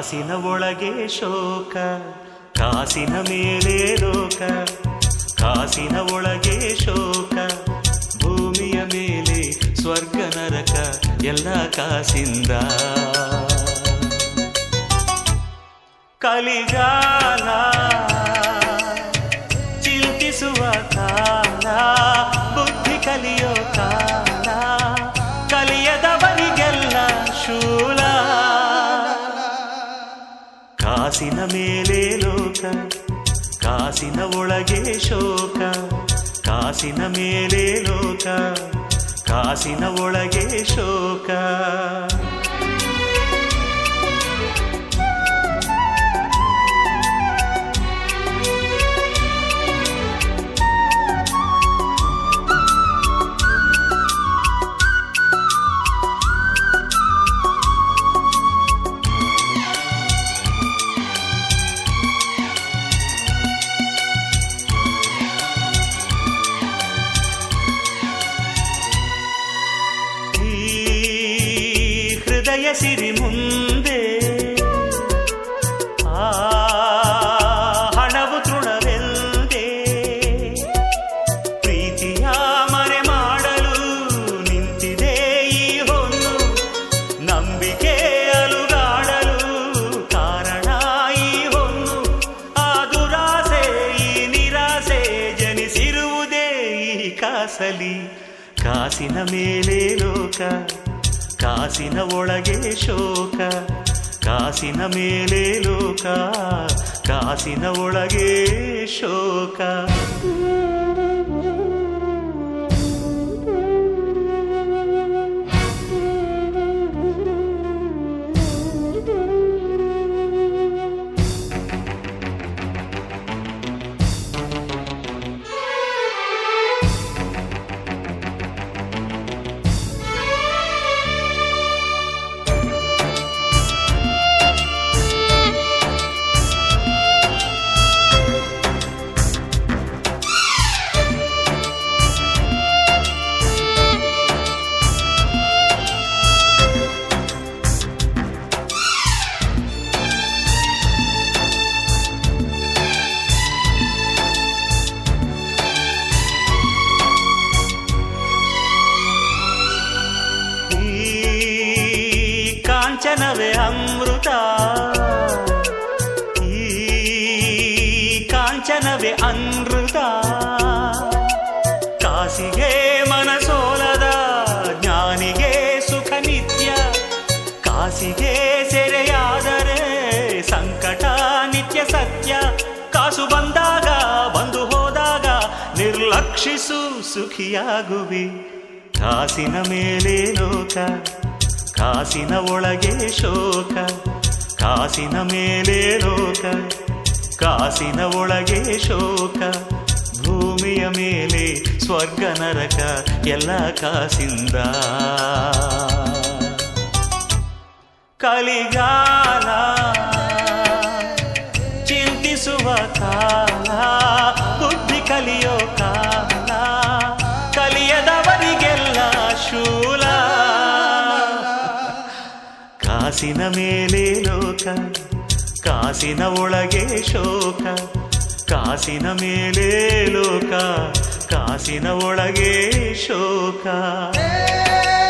ಕಾಸಿನ ಒಳಗೆ ಶೋಕ ಕಾಸಿನ ಮೇಲೆ ಲೋಕ ಕಾಸಿನ ಒಳಗೆ ಶೋಕ ಭೂಮಿಯ ಮೇಲೆ ಸ್ವರ್ಗ ನರಕ ಎಲ್ಲ ಕಾಸಿಂದ ಕಲಿಗಾಲ ಚಿಂತಿಸುವ ಕಾಲ ಬುದ್ಧಿ ಕಲಿಯೋ ಕಾಲ ಕಲಿಯದವರಿಗೆಲ್ಲ ಶೂಲ ಕಾಸಿನ ಮೇಲೆ ಲೋಕ ಕಾಸಿನ ಒಳಗೆ ಶೋಕ ಕಾಸಿನ ಮೇಲೆ ಲೋಕ ಕಾಸಿನ ಒಳಗೆ ಶೋಕ ಈ ಹೃದಯ ಸಿರಿ ಮುಂದೆ ಆ ಹಣವು ತೃಣವೆಂದೇ ಪ್ರೀತಿಯ ಮರೆ ಮಾಡಲು ನಿಂತಿದೆ ಈ ಹೊನ್ನು ನಂಬಿಕೆ ಅಲುಗಾಡಲು ಕಾರಣ ಈ ಹೊನ್ನು ಆ ದುರಾಸೆ ಈ ನಿರಾಸೆ ಜನಿಸಿರುವುದೇ ಈ ಕಾಸಲಿ ಕಾಸಿನ ಮೇಲೆ ಲೋಕ ಕಾಸಿನ ಒಳಗೆ ಶೋಕ ಕಾಸಿನ ಮೇಲೆ ಲೋಕ ಕಾಸಿನ ಒಳಗೆ ಶೋಕ ಈ ಕಾಂಚನವೇ ಅಮೃತ ಈ ಕಾಂಚನವೇ ಅನೃತ ಕಾಸಿಗೆ ಮನಸೋಲದ ಜ್ಞಾನಿಗೆ ಸುಖ ನಿತ್ಯ ಕಾಸಿಗೆ ಸೆರೆಯಾದರೆ ಸಂಕಟ ನಿತ್ಯ ಸತ್ಯ ಕಾಸು ಬಂದಾಗ ಬಂದು ಹೋದಾಗ ನಿರ್ಲಕ್ಷಿಸು ಸುಖಿಯಾಗುವಿ ಕಾಸಿನ ಮೇಲೆ ಲೋಕ ಕಾಸಿನ ಒಳಗೆ ಶೋಕ ಕಾಸಿನ ಮೇಲೆ ಲೋಕ ಕಾಸಿನ ಒಳಗೆ ಶೋಕ ಭೂಮಿಯ ಮೇಲೆ ಸ್ವರ್ಗ ನರಕ ಎಲ್ಲ ಕಾಸಿಂದ ಕಲಿಗಾಲ ಚಿಂತಿಸುವ ಕಾಲ ಬುದ್ಧಿ ಕಲಿಯೋ ಕಾಲ ಕಲಿಯದವರಿಗೆಲ್ಲ ಶೂಲ ಕಾಸಿನ ಮೇಲೆ ಲೋಕ ಕಾಸಿನ ಒಳಗೆ ಶೋಕ ಕಾಸಿನ ಮೇಲೆ ಲೋಕ ಕಾಸಿನ ಒಳಗೆ ಶೋಕ